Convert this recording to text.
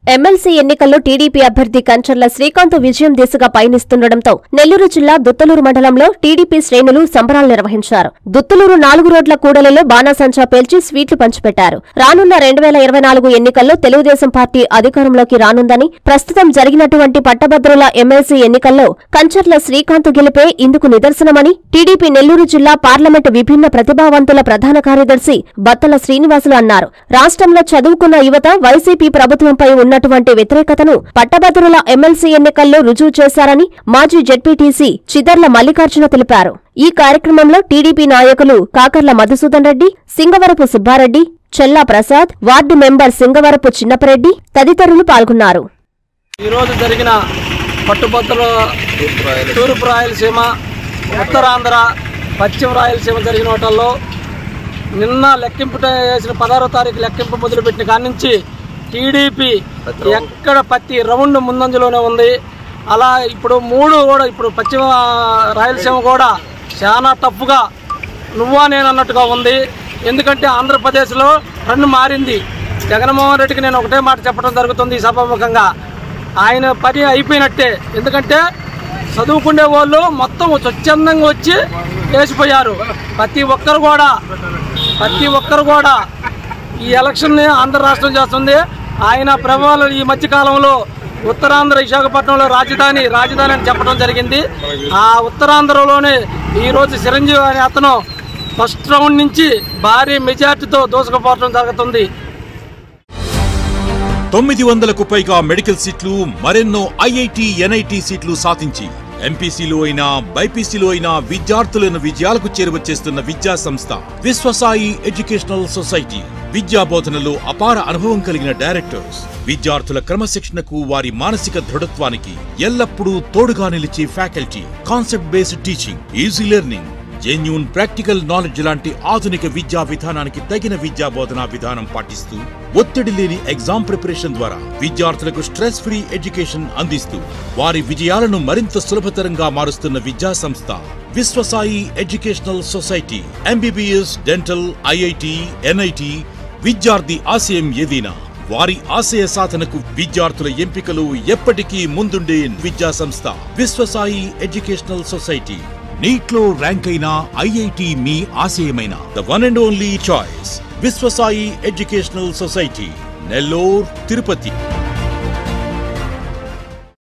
MLC ఎన్నికల్లో TDP అభ్యర్థి కంచర్ల శ్రీకాంత్ విజయం దిశగా పయనిస్తుండటంతో నెల్లూరు జిల్లా దుత్తలూరు మండలంలో టీడీపీ శ్రేణులు సంబరాలు నిర్వహించారు దుత్తలూరు నాలుగు రోడ్ల కూడలిలో బాణాసంచా పేల్చి స్వీట్లు పంచిపెట్టారు రానున్న రెండు వేల ఇరవై నాలుగు ఎన్నికల్లో తెలుగుదేశం పార్టీ అధికారంలోకి రానుందని ప్రస్తుతం జరిగినటువంటి పట్టభద్రుల ఎమ్మెల్సీ ఎన్నికల్లో కంచర్ల శ్రీకాంత్ గెలిపే ఇందుకు నిదర్శనమని టీడీపీ నెల్లూరు జిల్లా పార్లమెంటు విభిన్న ప్రతిభావంతుల ప్రధాన కార్యదర్శి బత్తల శ్రీనివాసులు అన్నారు రాష్ట్రంలో చదువుకున్న యువత వైసీపీ ప్రభుత్వంపై ఉన్నటువంటి వ్యతిరేకతను పట్టభద్రుల ఎమ్మెల్సీ ఎన్నికల్లో రుజువు చేశారని మాజీ జెడ్పీటీసీ చిదర్ల మల్లికార్జున తెలిపారు ఈ కార్యక్రమంలో టీడీపీ నాయకులు కాకర్ల మధుసూదన్ రెడ్డి సింగవరపు సుబ్బారెడ్డి చెల్లా ప్రసాద్ వార్డు మెంబర్ సింగవరపు చిన్నపరెడ్డి తదితరులు పాల్గొన్నారు ఈరోజు జరిగిన పట్టుబద్దల తూర్పు రాయలసీమ ఉత్తరాంధ్ర పశ్చిమ రాయలసీమ జరిగిన వాటల్లో నిన్న లెక్కింపు వేసిన పదహారో తారీఖు లెక్కింపు మొదలుపెట్టిన కాడి నుంచి టీడీపీ ఎక్కడ ప్రతి రౌండ్ ముందంజలోనే ఉంది అలా ఇప్పుడు మూడు కూడా ఇప్పుడు పశ్చిమ రాయలసీమ కూడా చాలా టఫ్గా నువ్వా నేను అన్నట్టుగా ఉంది ఎందుకంటే ఆంధ్రప్రదేశ్లో రన్ను మారింది జగన్మోహన్ రెడ్డికి నేను ఒకటే మాట చెప్పడం జరుగుతుంది ఈ సభాముఖంగా ఆయన పని అయిపోయినట్టే ఎందుకంటే చదువుకునే వాళ్ళు మొత్తం స్వచ్ఛందంగా వచ్చి వేసిపోయారు ప్రతి ఒక్కరు కూడా ప్రతి ఒక్కరు కూడా ఈ ఎలక్షన్ని ఆంధ్ర రాష్ట్రం చేస్తుంది ఆయన ప్రభావాలు ఈ మధ్య కాలంలో ఉత్తరాంధ్ర విశాఖపట్నంలో రాజధాని రాజధాని అని చెప్పడం జరిగింది ఆ ఉత్తరాంధ్రలోనే ఈరోజు చిరంజీవి అనే అతను ఫస్ట్ రౌండ్ నుంచి భారీ మెజార్టీతో దూసుకుపోవడం జరుగుతుంది తొమ్మిది వందలకు పైగా మెడికల్ సీట్లు మరెన్నో ఐఐటి ఎన్ఐటి సీట్లు సాధించి ఎంపీసీలో అయినా బైపీసీలో అయినా విద్యార్థులను విజయాలకు చేరువచేస్తున్న విద్యా సంస్థ విశ్వసాయి ఎడ్యుకేషనల్ సొసైటీ విద్యా బోధనలో అపార అనుభవం కలిగిన డైరెక్టర్స్ విద్యార్థుల క్రమశిక్షణకు వారి మానసిక దృఢత్వానికి ఎల్లప్పుడూ తోడుగా నిలిచే faculty concept based teaching easy learning genuine practical knowledge లాంటి ఆధునిక విద్యా విధానానికి తగిన విద్యా బోధనా విధానం పాటిస్తూ ఒత్తిడి లేని ఎగ్జామ్ ప్రిపరేషన్ ద్వారా విద్యార్థులకు స్ట్రెస్ ఫ్రీ ఎడ్యుకేషన్ అందిస్తూ వారి విజయాలను మరింత సులభతరంగా మారుస్తున్న విద్యా సంస్థ Viswasai educational society MBBS dental IIT NIT విద్యార్థి ఆశయం ఏదైనా వారి ఆశయ సాధనకు విద్యార్థుల ఎంపికలు ఎప్పటికీ ముందుండే విద్యా సంస్థ విశ్వసాయి ఎడ్యుకేషనల్ సొసైటీ నీట్లో ర్యాంక్ అయిన ఐఐటి మీ ఆశయమైన the one and only choice Viswasai educational society Nellore Tirupati